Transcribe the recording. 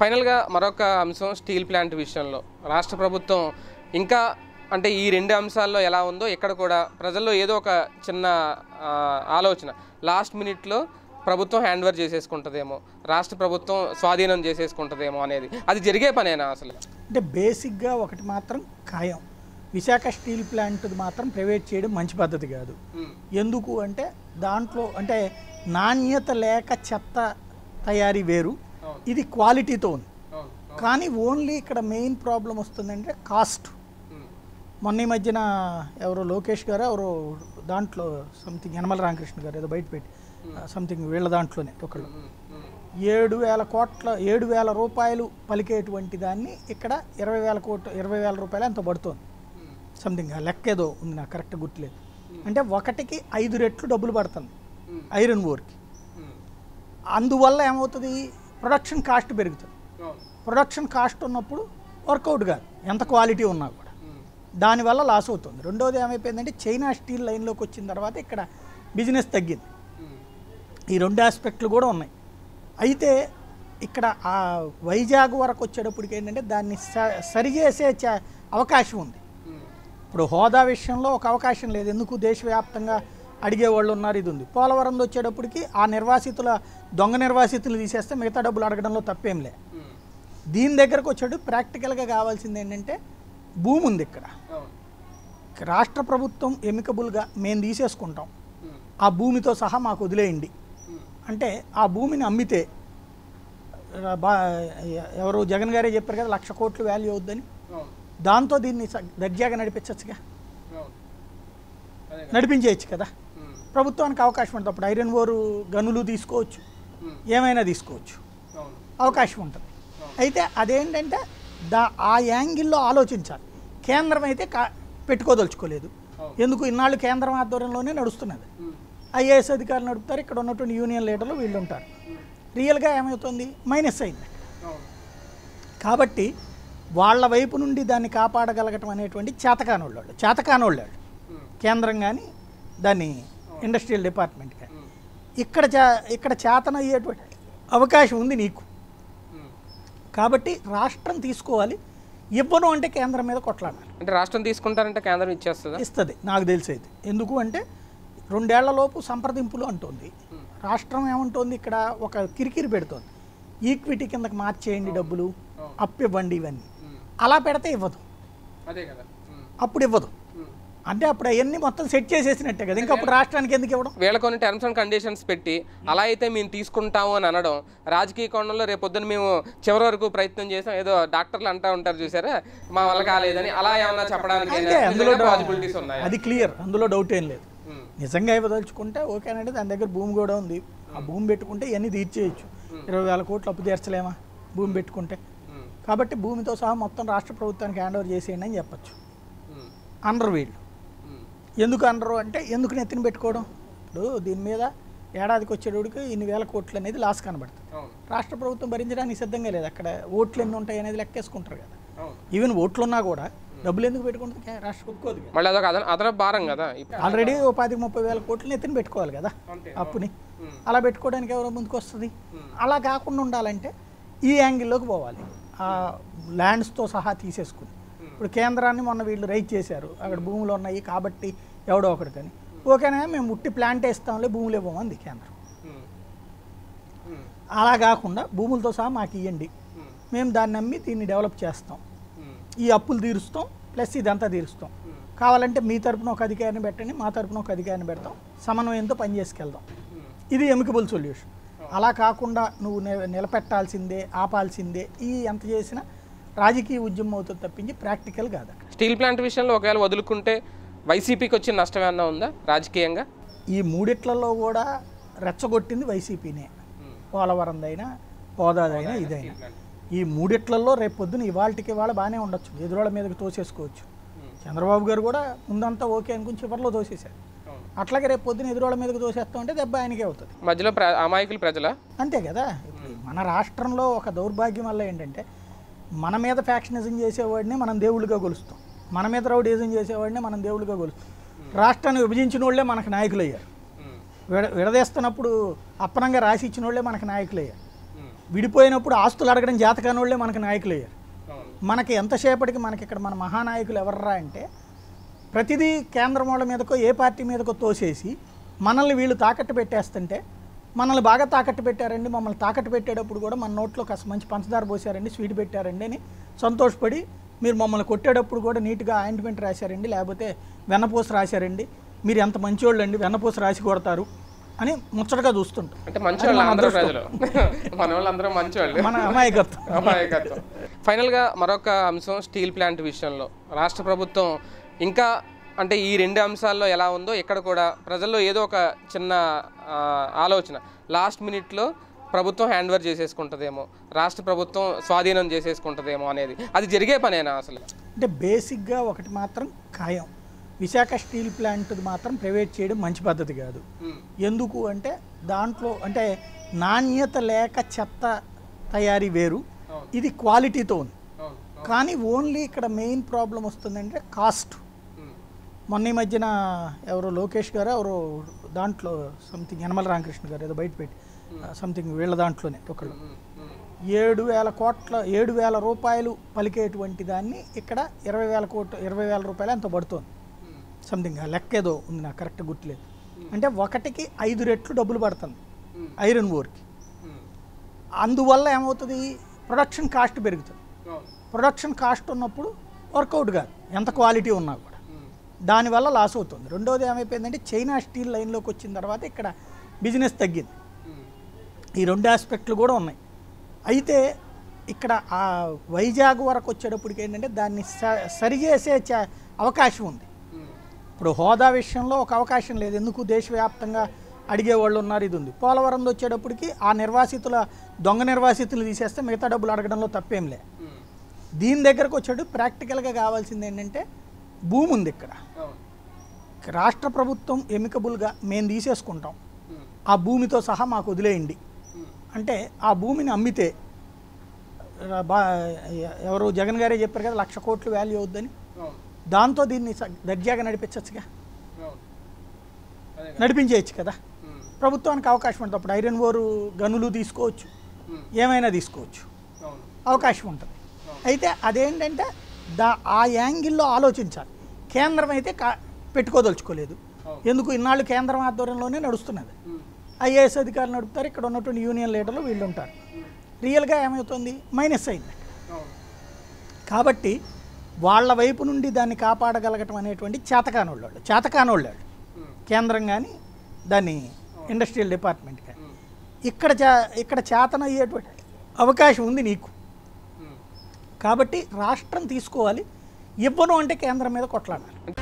ఫైనల్గా మరొక అంశం స్టీల్ ప్లాంట్ విషయంలో రాష్ట్ర ప్రభుత్వం ఇంకా అంటే ఈ రెండు అంశాల్లో ఎలా ఉందో ఇక్కడ కూడా ప్రజల్లో ఏదో ఒక చిన్న ఆ, ఆలోచన లాస్ట్ మినిట్లో ప్రభుత్వం హ్యాండ్ ఓవర్ చేసేసుకుంటుందేమో రాష్ట్ర ప్రభుత్వం స్వాధీనం చేసేసుకుంటుందేమో అనేది అది జరిగే పనేనా అసలు అంటే బేసిక్గా ఒకటి మాత్రం ఖాయం విశాఖ స్టీల్ ప్లాంట్ మాత్రం ప్రైవేట్ చేయడం మంచి పద్ధతి కాదు ఎందుకు అంటే దాంట్లో అంటే నాణ్యత లేక చెత్త తయారీ వేరు ఇది క్వాలిటీతో ఉంది కానీ ఓన్లీ ఇక్కడ మెయిన్ ప్రాబ్లం వస్తుందంటే కాస్ట్ మొన్న ఈ మధ్యన ఎవరో లోకేష్ గారు ఎవరో దాంట్లో సంథింగ్ యనమల రామకృష్ణ గారు ఏదో బయట పెట్టి సంథింగ్ వీళ్ళ దాంట్లోనే ఒకళ్ళు ఏడు వేల కోట్ల ఏడు వేల రూపాయలు పలికేటువంటి దాన్ని ఇక్కడ ఇరవై వేల కోట్ల ఇరవై వేల రూపాయలు అంత పడుతుంది సంథింగ్ ఆ లెక్క ఏదో ఉంది నాకు కరెక్ట్ గుర్తులేదు అంటే ఒకటికి ఐదు రెట్లు డబ్బులు పడుతుంది ఐరన్ ఓర్కి అందువల్ల ఏమవుతుంది ప్రొడక్షన్ కాస్ట్ పెరుగుతుంది ప్రొడక్షన్ కాస్ట్ ఉన్నప్పుడు వర్కౌట్ కాదు ఎంత క్వాలిటీ ఉన్నా కూడా దానివల్ల లాస్ అవుతుంది రెండోది ఏమైపోయిందంటే చైనా స్టీల్ లైన్లోకి వచ్చిన తర్వాత ఇక్కడ బిజినెస్ తగ్గింది ఈ రెండు ఆస్పెక్ట్లు కూడా ఉన్నాయి అయితే ఇక్కడ ఆ వైజాగ్ వరకు వచ్చేటప్పటికి ఏంటంటే దాన్ని స- సరిచేసే చ- అవకాశం ఉంది ఇప్పుడు హోదా విషయంలో ఒక అవకాశం లేదు ఎందుకు దేశవ్యాప్తంగా అడిగేవాళ్ళు ఉన్నారు ఇది ఉంది పోలవరం వచ్చేటప్పటికి ఆ నిర్వాసితుల దొంగ నిర్వాసితులు తీసేస్తే మిగతా డబ్బులు అడగడంలో తప్పేం లే దీని దగ్గరకు వచ్చేటప్పుడు ప్రాక్టికల్గా కావాల్సింది ఏంటంటే భూమి ఉంది ఇక్కడ రాష్ట్ర ప్రభుత్వం ఎమికబుల్గా మేము తీసేసుకుంటాం ఆ భూమితో సహా మాకు వదిలేయండి అంటే ఆ భూమిని అమ్మితే ఆ, బా ఎవరు జగన్ గారే చెప్పారు కదా లక్ష కోట్లు వాల్యూ అవుద్దని దాంతో దీన్ని స- దర్జాగా నడిపించచ్చుగా నడిపించేయచ్చు కదా ప్రభుత్వానికి అవకాశం ఉంటుంది అప్పుడు ఐరన్ ఓరు గనులు తీసుకోవచ్చు ఏమైనా తీసుకోవచ్చు అవకాశం ఉంటుంది అయితే అదేంటంటే దా ఆ యాంగిల్లో ఆలోచించాలి కేంద్రం అయితే కా పెట్టుకోదలుచుకోలేదు ఎందుకు ఇన్నాళ్ళు కేంద్రం ఆధ్వర్యంలోనే నడుస్తున్నది ఐఏఎస్ అధికారులు నడుపుతారు ఇక్కడ ఉన్నటువంటి యూనియన్ లీడర్లు వీళ్ళు ఉంటారు రియల్గా ఏమవుతుంది మైనస్ అయింది కాబట్టి వాళ్ళ వైపు నుండి దాన్ని కాపాడగలగటం అనేటువంటి చేతకానోళ్ళు వాళ్ళు చేతకానోళ్ళు వాళ్ళు కేంద్రం కానీ దాన్ని ఇండస్ట్రియల్ డిపార్ట్మెంట్ కానీ ఇక్కడ చే ఇక్కడ చేతన అయ్యేటువంటి అవకాశం ఉంది నీకు కాబట్టి రాష్ట్రం తీసుకోవాలి ఇవ్వను అంటే కేంద్రం మీద కొట్లాడాలి అంటే రాష్ట్రం తీసుకుంటారంటే కేంద్రం ఇచ్చేస్తుందా ఇస్తుంది నాకు తెలిసి అయితే ఎందుకు అంటే రెండేళ్ల లోపు సంప్రదింపులు అంటుంది రాష్ట్రం ఏమంటుంది ఇక్కడ ఒక కిరికిరి పెడుతోంది ఈక్విటీ కిందకి మార్చేయండి డబ్బులు అప్పు ఇవ్వండి ఇవన్నీ అలా పెడితే ఇవ్వదు అదే కదా అప్పుడు ఇవ్వదు అంటే అప్పుడు అవన్నీ మొత్తం సెట్ చేసేసినట్టే కదా ఇంకా అప్పుడు రాష్ట్రానికి ఎందుకు ఇవ్వడం వీళ్ళ కొన్ని టర్మ్స్ అండ్ కండిషన్స్ పెట్టి అలా అయితే మేము తీసుకుంటాము అని అనడం రాజకీయ కోణంలో రేపు పొద్దున్న మేము చివరి వరకు ప్రయత్నం చేసాం ఏదో డాక్టర్లు అంటా ఉంటారు చూసారా మా వల్ల కాలేదని అలా ఏమన్నా చెప్పడానికి అంతే అందులో పాసిబిలిటీస్ ఉన్నాయి అది క్లియర్ అందులో డౌట్ ఏం లేదు ఉమ్. నిజంగా ఇవ్వదలుచుకుంటే ఓకేనంటే దాని దగ్గర భూమి కూడా ఉంది ఆ భూమి పెట్టుకుంటే ఇవన్నీ తీర్చేయచ్చు ఇరవై వేల కోట్లు అప్పు తీర్చలేమా భూమి పెట్టుకుంటే ఉమ్. కాబట్టి భూమితో సహా మొత్తం రాష్ట్ర ప్రభుత్వానికి హ్యాండ్ ఓవర్ చేసేయండి అని చెప్పచ్చు ఉమ్. అనరు వీళ్ళు ఉమ్. ఎందుకు అనరు అంటే ఎందుకు నెత్తిన పెట్టుకోవడం ఇప్పుడు దీని మీద ఏడాదికి వచ్చేటోడికి ఇన్ని వేల కోట్లు అనేది లాస్ కనబడుతుంది అవును రాష్ట్ర ప్రభుత్వం భరించడానికి సిద్ధంగా లేదు అక్కడ ఓట్లు ఎన్ని ఉంటాయి అనేది లెక్కేసుకుంటారు కదా అవును ఈవెన్ ఓట్లున్నా కూడా డబ్బులు ఎందుకు పెట్టుకుంటుంది కే- రాష్ట్ర ఒప్పుకోదు కదా మళ్ళీ అదొక అదన అదనపు భారం కదా ఇప్పుడు ఆల్రెడీ ఓ పాతిక ముప్పై వేల కోట్లు నెత్తిన పెట్టుకోవాలి కదా అంతే అప్పుని ఉమ్. అలా పెట్టుకోవడానికి ఎవరో ముందుకు వస్తుంది అలా కాకుండా ఉండాలంటే ఈ యాంగిల్లోకి పోవాలి ఆ ల్యాండ్స్తో సహా తీసేసుకుని ఇప్పుడు కేంద్రాన్ని మొన్న వీళ్ళు రైట్ చేశారు అక్కడ భూములు ఉన్నాయి కాబట్టి ఎవడో ఒకటి కానీ ఓకేనా మేము ఉట్టి ప్లాంట్ వేస్తాంలే భూములు ఇవ్వమంది కేంద్రం ఉమ్. ఉమ్. అలా కాకుండా భూములతో సహా మాకు ఇవ్వండి ఉమ్. మేము దాన్ని నమ్మి దీన్ని డెవలప్ చేస్తాం ఉమ్. ఈ అప్పులు తీరుస్తాం ప్లస్ ఇదంతా తీరుస్తాం కావాలంటే మీ తరపున ఒక అధికారిని పెట్టండి మా తరపున ఒక అధికారిని పెడతాం సమన్వయంతో పని చేసుకెళ్దాం ఉమ్. ఇది ఎమికబుల్ సొల్యూషన్ అలా కాకుండా నువ్వు ని- నిలబెట్టాల్సిందే ఆపాల్సిందే ఈ ఎంత చేసినా రాజకీయ ఉద్యమం అవుతుంది తప్పించి ప్రాక్టికల్ కాదు అక్కడ స్టీల్ ప్లాంట్ విషయంలో ఒకవేళ వదులుకుంటే వైసీపీకి వచ్చిన నష్టం ఏమన్నా ఉందా రాజకీయంగా ఈ మూడిట్లలో కూడా రెచ్చగొట్టింది వైసీపీనే పోలవరందైనా హోదాదైనా ఇదైనా ఈ మూడిట్లలో రేపు పొద్దున ఇవాళకి ఇవాళ బాగానే ఉండొచ్చు ఎదురోళ్ళ మీదకి తోసేసుకోవచ్చు చంద్రబాబు గారు కూడా ముందంతా ఓకే అనుకుని చివరిలో తోసేశారు అట్లాగే రేపు పొద్దున ఎదురోళ్ళ మీదకి తోసేస్తా ఉంటే దెబ్బ ఆయనకే అవుతుంది మధ్యలో ప్ర అమాయకులు ప్రజల అంతే కదా ఇప్పుడు మన రాష్ట్రంలో ఒక దౌర్భాగ్యం వల్ల ఏంటంటే మన మీద ఫ్యాక్షనిజం చేసేవాడిని మనం దేవుళ్ళుగా కొలుస్తాం మన మీద రౌడీజం చేసేవాడిని మనం దేవుళ్ళుగా కొలుస్తాం రాష్ట్రాన్ని విభజించిన వాళ్ళే మనకు నాయకులు అయ్యారు విడ విడదీస్తున్నప్పుడు అప్పనంగా రాసి ఇచ్చిన వాళ్ళే మనకు నాయకులు అయ్యారు విడిపోయినప్పుడు ఆస్తులు అడగడం జాతకాని వాళ్ళే మనకి నాయకులు అయ్యారు అవును మనకి ఎంతసేపటికి మనకి ఇక్కడ మన మహానాయకులు ఎవర్రా అంటే ప్రతిదీ కేంద్రం వాళ్ళ మీదకో ఏ పార్టీ మీదకో తోసేసి మనల్ని వీళ్ళు తాకట్టు పెట్టేస్తుంటే మనల్ని బాగా తాకట్టు పెట్టారండి మమ్మల్ని తాకట్టు పెట్టేటప్పుడు కూడా మన నోట్లో కాస్త మంచి పంచదార పోసారండి స్వీట్ పెట్టారండి అని సంతోషపడి మీరు మమ్మల్ని కొట్టేటప్పుడు కూడా నీట్గా ఆయింట్మెంట్ రాశారండి లేకపోతే వెన్నపూస రాశారండి మీరు ఎంత మంచోళ్ళు అండి వెన్నపూస రాసి కొడతారు అని ముచ్చటగా చూస్తుంటాం అంటే మంచి వాళ్ళు అందరూ ప్రజలు మన వాళ్ళందరూ మంచి వాళ్ళు మన అమాయకత్వం అమాయకత్వం ఫైనల్గా మరొక అంశం స్టీల్ ప్లాంట్ విషయంలో రాష్ట్ర ప్రభుత్వం ఇంకా అంటే ఈ రెండు అంశాల్లో ఎలా ఉందో ఇక్కడ కూడా ప్రజల్లో ఏదో ఒక చిన్న ఆ, ఆలోచన లాస్ట్ మినిట్లో ప్రభుత్వం హ్యాండ్ ఓవర్ చేసేసుకుంటుందేమో రాష్ట్ర ప్రభుత్వం స్వాధీనం చేసేసుకుంటుందేమో అనేది అది జరిగే పనేనా అసలు అంటే బేసిక్గా ఒకటి మాత్రం ఖాయం విశాఖ స్టీల్ ప్లాంట్ మాత్రం ప్రైవేట్ చేయడం మంచి పద్ధతి కాదు ఎందుకు అంటే దాంట్లో అంటే నాణ్యత లేక చెత్త తయారీ వేరు ఇది క్వాలిటీతో ఉంది కానీ ఓన్లీ ఇక్కడ మెయిన్ ప్రాబ్లం వస్తుందంటే కాస్ట్ మొన్న ఈ మధ్యన ఎవరో లోకేష్ గారు ఎవరో దాంట్లో సంథింగ్ యనమల రామకృష్ణ గారు ఏదో బయట పెట్టి సంథింగ్ వీళ్ళ దాంట్లోనే ఒకళ్ళు ఏడు వేల కోట్ల ఏడు వేల రూపాయలు పలికేటువంటి దాన్ని ఇక్కడ ఇరవై వేల కోట్లు ఇరవై వేల రూపాయలు ఎంతో పడుతోంది సంథింగ్ ఆ లెక్క ఏదో ఉంది నాకు కరెక్ట్ గుర్తులేదు అంటే ఒకటికి ఐదు రెట్లు డబ్బులు పడుతుంది ఐరన్ ఓర్కి అందువల్ల ఏమవుతుంది ప్రొడక్షన్ కాస్ట్ పెరుగుతుంది ప్రొడక్షన్ కాస్ట్ ఉన్నప్పుడు వర్కౌట్ కాదు ఎంత క్వాలిటీ ఉన్నా కూడా దానివల్ల లాస్ అవుతుంది రెండోది ఏమైపోయిందంటే చైనా స్టీల్ లైన్లోకి వచ్చిన తర్వాత ఇక్కడ బిజినెస్ తగ్గింది ఈ రెండు ఆస్పెక్ట్లు కూడా ఉన్నాయి అయితే ఇక్కడ ఆ వైజాగ్ వరకు వచ్చేటప్పటికి ఏంటంటే దాన్ని స సరిచేసే చ- అవకాశం ఉంది ఇప్పుడు హోదా విషయంలో ఒక అవకాశం లేదు ఎందుకు దేశవ్యాప్తంగా అడిగేవాళ్ళు ఉన్నారు ఇది ఉంది పోలవరం వచ్చేటప్పటికి ఆ నిర్వాసితుల దొంగ నిర్వాసితులు తీసేస్తే మిగతా డబ్బులు అడగడంలో తప్పేం లే దీని దగ్గరకు వచ్చేటప్పుడు ప్రాక్టికల్గా కావాల్సింది ఏంటంటే భూమి ఉంది ఇక్కడ రాష్ట్ర ప్రభుత్వం ఎమికబుల్గా మేము తీసేసుకుంటాం ఆ భూమితో సహా మాకు వదిలేయండి అంటే ఆ భూమిని అమ్మితే ఆ, బా ఎవరు జగన్ గారే చెప్పారు కదా లక్ష కోట్లు వాల్యూ అవుద్దని దాంతో దీన్ని స- దర్జాగా నడిపించచ్చుగా నడిపించేయచ్చు కదా ప్రభుత్వానికి అవకాశం ఉంటుంది అప్పుడు ఐరన్ ఓరు గనులు తీసుకోవచ్చు ఏమైనా తీసుకోవచ్చు అవకాశం ఉంటుంది అయితే అదేంటంటే దా ఆ యాంగిల్లో ఆలోచించాలి కేంద్రం అయితే కా పెట్టుకోదలుచుకోలేదు ఎందుకు ఇన్నాళ్ళు కేంద్రం ఆధ్వర్యంలోనే నడుస్తున్నది ఐఏఎస్ అధికారులు నడుపుతారు ఇక్కడ ఉన్నటువంటి యూనియన్ లీడర్లు వీళ్ళు ఉంటారు రియల్గా ఏమవుతుంది మైనస్ అయింది కాబట్టి వాళ్ళ వైపు నుండి దాన్ని కాపాడగలగటం అనేటువంటి చేతకానోళ్ళు వాళ్ళు చేతకానోళ్ళు వాళ్ళు కేంద్రం కానీ దాన్ని ఇండస్ట్రియల్ డిపార్ట్మెంట్ కానీ ఇక్కడ చే ఇక్కడ చేతనయ్యేటువంటి అవకాశం ఉంది నీకు కాబట్టి రాష్ట్రం తీసుకోవాలి ఇవ్వను అంటే కేంద్రం మీద కొట్లాడాలి అంటే